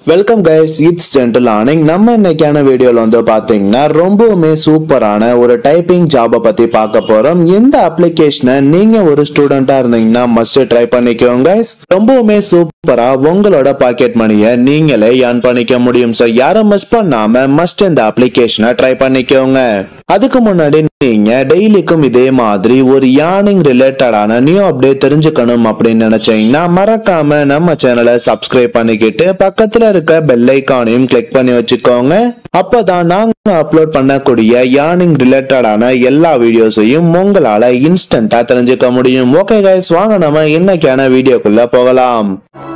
Welcome guys it's gentle ஆனிங் நம்ம இன்னைக்கான வீடியோல வந்து பாத்தீங்கன்னா ரொம்பவுமே சூப்பரான ஒரு டைப்பிங் ஜாபை பத்தி பார்க்க போறோம் இந்த அப்ளிகேஷனை நீங்க ஒரு ஸ்டூடெண்டா இருந்தீங்கன்னா மஸ்ட் ட்ரை பண்ணிக்கோங்க guys. ரொம்பவுமே சூப்பரா உங்களோட பாக்கெட் மணியை நீங்களே ஏர்ன் பண்ணிக்க முடியும் ஸோ யாரும் மிஸ் பண்ணாம மஸ்ட் இந்த அப்ளிகேஷனை ட்ரை பண்ணிக்கோங்க அதுக்கு முன்னாடி நீங்க டெய்லிக்கும் இதே மாதிரி ஒரு யார்னிங் ரிலேட்டடான நியூ அப்டேட் தெரிஞ்சுக்கணும் அப்படின்னு நினைச்சீங்கன்னா மறக்காம நம்ம சேனலை சப்ஸ்கிரைப் பண்ணிக்கிட்டு பக்கத்துல இருக்க பெல் ஐக்கானையும் கிளிக் பண்ணி வச்சுக்கோங்க அப்பதான் நாங்க அப்லோட் பண்ணக்கூடிய யார்னிங் ரிலேட்டடான எல்லா வீடியோஸையும் உங்களால இன்ஸ்டன்டா தெரிஞ்சுக்க முடியும் ஓகே கைஸ் வாங்க நம்ம இன்னைக்கான வீடியோக்குள்ள போகலாம்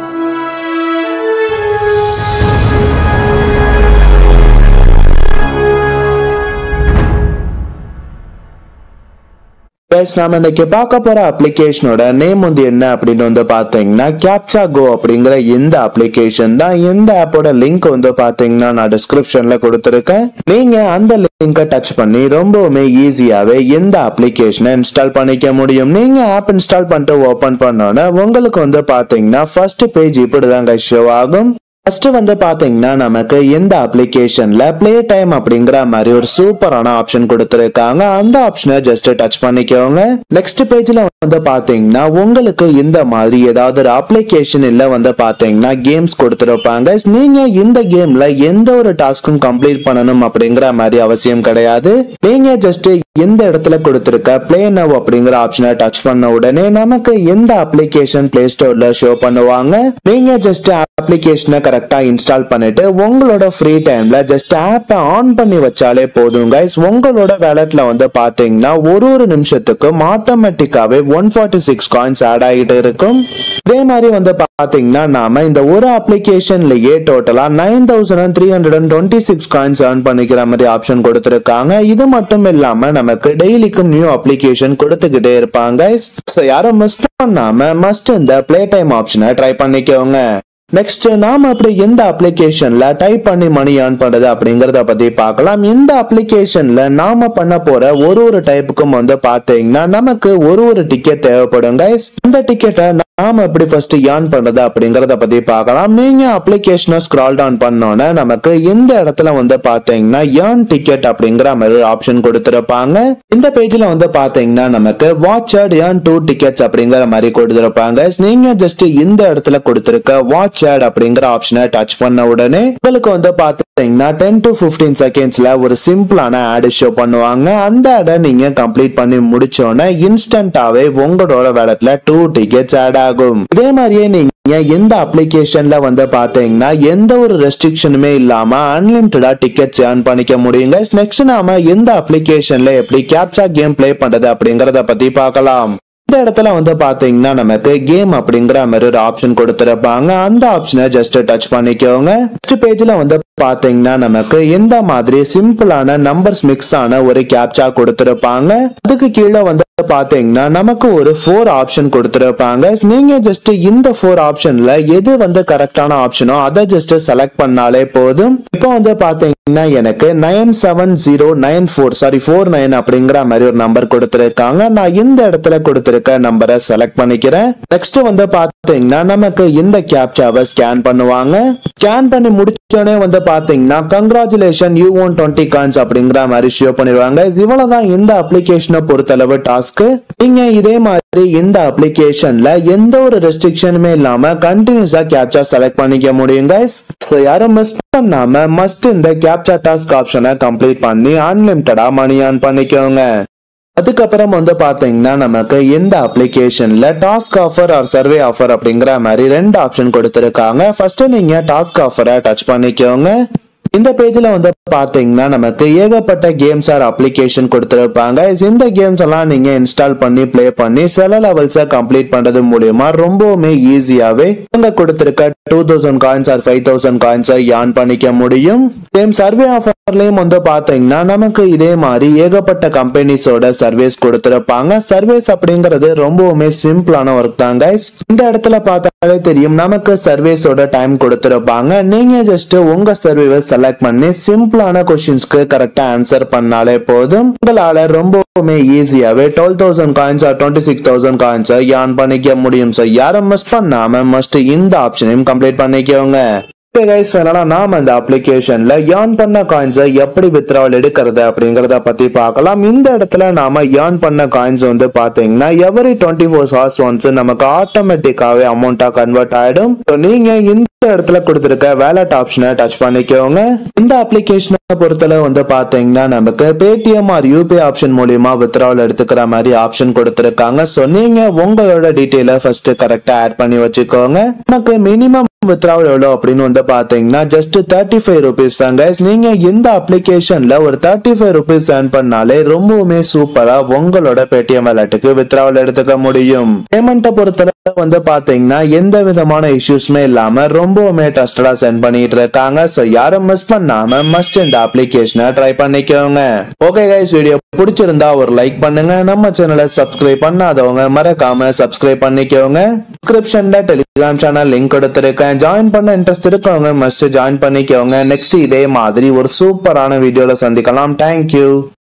கைஸ் நாம இன்னைக்கு பார்க்க போற அப்ளிகேஷனோட நேம் வந்து என்ன அப்படின்னு வந்து பாத்தீங்கன்னா கேப்சா கோ அப்படிங்கிற இந்த அப்ளிகேஷன் தான் இந்த ஆப்போட லிங்க் வந்து பாத்தீங்கன்னா நான் டிஸ்கிரிப்ஷன்ல கொடுத்துருக்கேன் நீங்க அந்த லிங்கை டச் பண்ணி ரொம்பவுமே ஈஸியாவே இந்த அப்ளிகேஷனை இன்ஸ்டால் பண்ணிக்க முடியும் நீங்க ஆப் இன்ஸ்டால் பண்ணிட்டு ஓபன் பண்ணோன்னே உங்களுக்கு வந்து பாத்தீங்கன்னா ஃபர்ஸ்ட் பேஜ் இப்படிதாங்க ஷோ ஆகும் ஃபர்ஸ்ட் வந்து பாத்தீங்கன்னா நமக்கு இந்த அப்ளிகேஷன்ல ப்ளே டைம் அப்படிங்கிற மாதிரி ஒரு சூப்பரான ஆப்ஷன் கொடுத்துருக்காங்க அந்த ஆப்ஷனை ஜஸ்ட் டச் பண்ணிக்கோங்க நெக்ஸ்ட் பேஜ்ல வந்து பாத்தீங்கன்னா உங்களுக்கு இந்த மாதிரி ஏதாவது ஒரு அப்ளிகேஷன் இல்ல வந்து பாத்தீங்கன்னா கேம்ஸ் கொடுத்துருப்பாங்க நீங்க இந்த கேம்ல எந்த ஒரு டாஸ்க்கும் கம்ப்ளீட் பண்ணணும் அப்படிங்கிற மாதிரி அவசியம் கிடையாது நீங்க ஜஸ்ட் இந்த இடத்துல கொடுத்திருக்க பிளே நவ் அப்படிங்கிற ஆப்ஷனை டச் பண்ண உடனே நமக்கு இந்த அப்ளிகேஷன் பிளே ஸ்டோர்ல ஷோ பண்ணுவாங்க நீங்க ஜஸ்ட் அப்ளிகேஷனை கரெக்டா இன்ஸ்டால் பண்ணிட்டு உங்களோட ஃப்ரீ டைம்ல ஜஸ்ட் ஆப்பை ஆன் பண்ணி வச்சாலே போதும் கைஸ் உங்களோட வேலட்ல வந்து பாத்தீங்கன்னா ஒரு ஒரு நிமிஷத்துக்கும் ஆட்டோமேட்டிக்காவே one forty six coins add ஆகிட்டு இருக்கும் இதே மாதிரி வந்து பாத்தீங்கன்னா நாம இந்த ஒரு அப்ளிகேஷன்லயே டோட்டலா nine thousand three hundred and twenty six coins earn பண்ணிக்கிற மாதிரி ஆப்ஷன் கொடுத்துருக்காங்க இது மட்டும் இல்லாம நமக்கு டெய்லிக்கும் நியூ அப்ளிகேஷன் கொடுத்துக்கிட்டே இருப்பாங்க ஸோ யாரும் மிஸ் பண்ணாம மஸ்ட் இந்த ப்ளே டைம் ஆப்ஷனை ட்ரை பண்ணிக்கோங்க நெக்ஸ்ட் நாம அப்படி எந்த அப்ளிகேஷன்ல டைப் பண்ணி மணி ஏர்ன் பண்றது அப்படிங்கறத பத்தி பார்க்கலாம் இந்த அப்ளிகேஷன்ல நாம பண்ண போற ஒரு ஒரு டைப்புக்கும் வந்து பாத்தீங்கன்னா நமக்கு ஒரு ஒரு டிக்கெட் தேவைப்படும் guys இந்த டிக்கெட்டை நாம எப்படி ஃபர்ஸ்ட் ஏர்ன் பண்றது அப்படிங்கறத பத்தி பார்க்கலாம் நீங்க அப்ளிகேஷனை ஸ்க்ரால் டவுன் பண்ணோன்னே நமக்கு இந்த இடத்துல வந்து பாத்தீங்கன்னா ஏர்ன் டிக்கெட் அப்படிங்கிற மாதிரி ஆப்ஷன் கொடுத்திருப்பாங்க இந்த பேஜ்ல வந்து பாத்தீங்கன்னா நமக்கு வாட்சட் ஏர்ன் டூ டிக்கெட்ஸ் அப்படிங்கிற மாதிரி கொடுத்திருப்பாங்க நீங்க ஜஸ்ட் இந்த இடத்துல கொடுத்திருக்க வாட்ச் ஆட் அப்படிங்கிற ஆப்ஷனை டச் பண்ண உடனே உங்களுக்கு வந்து பாத்தீங்கன்னா டென் டு பிப்டீன் செகண்ட்ஸ்ல ஒரு சிம்பிளான ஆட் ஷோ பண்ணுவாங்க அந்த ஆடை நீங்க கம்ப்ளீட் பண்ணி முடிச்சோன்னே இன்ஸ்டன்டாவே உங்களோட வேலட்ல டூ டிக்கெட்ஸ் ஆட் ஆகும் இதே மாதிரியே நீங்க எந்த அப்ளிகேஷன்ல வந்து பாத்தீங்கன்னா எந்த ஒரு ரெஸ்ட்ரிக்ஷனுமே இல்லாம அன்லிமிட்டடா டிக்கெட்ஸ் ஏர்ன் பண்ணிக்க முடியுங்க நெக்ஸ்ட் நாம எந்த அப்ளிகேஷன்ல எப்படி கேப்சா கேம் ப்ளே பண்றது அப்படிங்கறத பத்தி பார்க்கலாம் இந்த இடத்துல வந்து பாத்தீங்கன்னா நமக்கு கேம் அப்படிங்கிற மாதிரி ஒரு ஆப்ஷன் கொடுத்திருப்பாங்க அந்த ஆப்ஷனை ஜஸ்ட் டச் பண்ணிக்கோங்க நெக்ஸ்ட் பேஜ்ல வந்து பாத்தீங்கன்னா நமக்கு இந்த மாதிரி சிம்பிளான நம்பர்ஸ் மிக்ஸ் ஆன ஒரு கேப்சா கொடுத்திருப்பாங்க அதுக்கு கீழே வந்து பாத்தீங்கன்னா நமக்கு ஒரு ஃபோர் ஆப்ஷன் கொடுத்திருப்பாங்க நீங்க ஜஸ்ட் இந்த ஃபோர் ஆப்ஷன்ல எது வந்து கரெக்டான ஆப்ஷனோ அதை ஜஸ்ட் செலக்ட் பண்ணாலே போதும் இப்போ வந்து பாத்தீங்கன்னா எனக்கு nine seven zero nine four sorry four nine அப்படிங்கிற மாதிரி ஒரு நம்பர் கொடுத்திருக்காங்க நான் இந்த இடத்துல கொடுத்திருக்க நம்பரை செலக்ட் பண்ணிக்கிறேன் நெக்ஸ்ட் வந்து பாத்தீங்கன்னா நமக்கு இந்த கேப்சாவை ஸ்கேன் பண்ணுவாங்க ஸ்கேன் பண்ணி முடிச்சோடனே வந்து பாத்தீங்கன்னா congratulation you one twenty coins அப்படிங்கிற மாதிரி ஷோ பண்ணிடுவாங்க இவ்வளவுதான் இந்த அப்ளிகேஷனை பொறுத்தளவு டாஸ்க் நீங்க இதே மாதிரி இந்த அப்ளிகேஷன்ல எந்த ஒரு ரெஸ்ட்ரிக்ஷனுமே இல்லாம கண்டினியூஸா கேப்சா செலக்ட் பண்ணிக்க முடியும் கைஸ் ஸோ யாரும் மிஸ் பண்ணாம மஸ்ட் இந்த கேப்சா டாஸ்க் ஆப்ஷனை கம்ப்ளீட் பண்ணி அன்லிமிட்டடா மணி ஆன் பண்ணிக்கோங்க அதுக்கப்புறம் வந்து பாத்தீங்கன்னா நமக்கு இந்த அப்ளிகேஷன்ல task offer or survey offer அப்படிங்கிற மாதிரி ரெண்டு ஆப்ஷன் கொடுத்துருக்காங்க ஃபர்ஸ்ட் நீங்க டாஸ்க் ஆஃபரை டச் பண்ணிக்கோங்க இந்த பேஜ்ல வந்து பாத்தீங்கன்னா நமக்கு ஏகப்பட்ட கேம்ஸ் ஆர் அப்ளிகேஷன் கொடுத்திருப்பாங்க இந்த கேம்ஸ் எல்லாம் நீங்க இன்ஸ்டால் பண்ணி ப்ளே பண்ணி சில லெவல்ஸை கம்ப்ளீட் பண்றது மூலியமா ரொம்பவுமே ஈஸியாவே இங்க கொடுத்திருக்க two thousand coins or five thousand காயின்ஸை யான் பண்ணிக்க முடியும் சேம் சர்வே ஆஃபர்லயும் வந்து பாத்தீங்கன்னா நமக்கு இதே மாதிரி ஏகப்பட்ட கம்பெனிஸோட சர்வீஸ் கொடுத்திருப்பாங்க சர்வீஸ் அப்படிங்கிறது ரொம்பவுமே சிம்பிளான ஒர்க் தான் guys இந்த இடத்துல பார்த்தாலே தெரியும் நமக்கு சர்வீஸோட டைம் கொடுத்திருப்பாங்க நீங்க ஜஸ்ட் உங்க சர்வீவை செலக்ட் பண்ணி சிம்பிளான கொஸ்டின்ஸ்க்கு கரெக்டா ஆன்சர் பண்ணாலே போதும் உங்களால ரொம்பவுமே ஈஸியாவே twelve thousand coins twenty six thousand coins earn பண்ணிக்க முடியும் ஸோ யாரும் மிஸ் பண்ணாம மஸ்ட் இந்த ஆப்ஷனையும் கம்ப்ளீட் பண்ணிக்கோங்க ஓகே கைஸ் ஃபைனலா நாம இந்த அப்ளிகேஷன்ல ஏர்ன் பண்ண காயின்ஸை எப்படி வித்ராவல் எடுக்கிறது அப்படிங்கறத பத்தி பார்க்கலாம் இந்த இடத்துல நாம ஏர்ன் பண்ண காயின்ஸ் வந்து பாத்தீங்கன்னா every twenty four hours once நமக்கு ஆட்டோமேட்டிக்காவே அமௌண்டா கன்வெர்ட் ஆயிடும் So, நீங்க இந்த இடத்துல கொடுத்திருக்க வேலட் ஆப்ஷனை டச் பண்ணிக்கோங்க இந்த அப்ளிகேஷனை பொறுத்தளவு வந்து பாத்தீங்கன்னா நமக்கு பேடிஎம் ஆர் யூபிஐ ஆப்ஷன் மூலியமா வித்ராவல் எடுத்துக்கிற மாதிரி ஆப்ஷன் கொடுத்திருக்காங்க ஸோ நீங்க உங்களோட டீட்டெயிலை ஃபர்ஸ்ட் கரெக்டா ஆட் பண்ணி வச்சுக்கோங்க நமக்கு மினிமம் வித்ராவல் எவ்வளோ அப்படின்னு வந்து பாத்தீங்கன்னா ஜஸ்ட் தேர்ட்டி ஃபைவ் ருபீஸ் தான் guys. நீங்க இந்த அப்ளிகேஷன்ல ஒரு தேர்ட்டி ஃபைவ் ருபீஸ் ஏர்ன் பண்ணாலே ரொம்பவுமே சூப்பரா உங்களோட பேடிஎம் வேலட்டுக்கு வித்ராவல் எடுத்துக்க முடியும் பேமெண்ட்டை பொறுத்தவரை வந்து பாத்தீங்கன்னா எந்த விதமான இஷ்யூஸ்மே இல்லாம ரொம்பவுமே ட்ரஸ்டடா சென்ட் பண்ணிட்டு இருக்காங்க ஸோ யாரும் மிஸ் பண்ணாம மஸ்ட் இந்த அப்ளிகேஷனை ட்ரை பண்ணிக்கோங்க ஓகே கைஸ் வீடியோ பிடிச்சிருந்தா ஒரு லைக் பண்ணுங்க நம்ம சேனலை சப்ஸ்கிரைப் பண்ணாதவங்க மறக்காம சப்ஸ்கிரைப் பண்ணிக்கோங்க டிஸ்கிரிப்ஷன்ல டெலிகிராம் சேனல் லிங்க் கொடுத்துருக்கேன் ஜாயின் பண்ண இன்ட்ரெஸ்ட் இருக்கவங்க மஸ்ட் ஜாயின் பண்ணிக்கோங்க நெக்ஸ்ட் இதே மாதிரி ஒரு சூப்பரான வீடியோல சந்திக்கலாம் தேங்க்யூ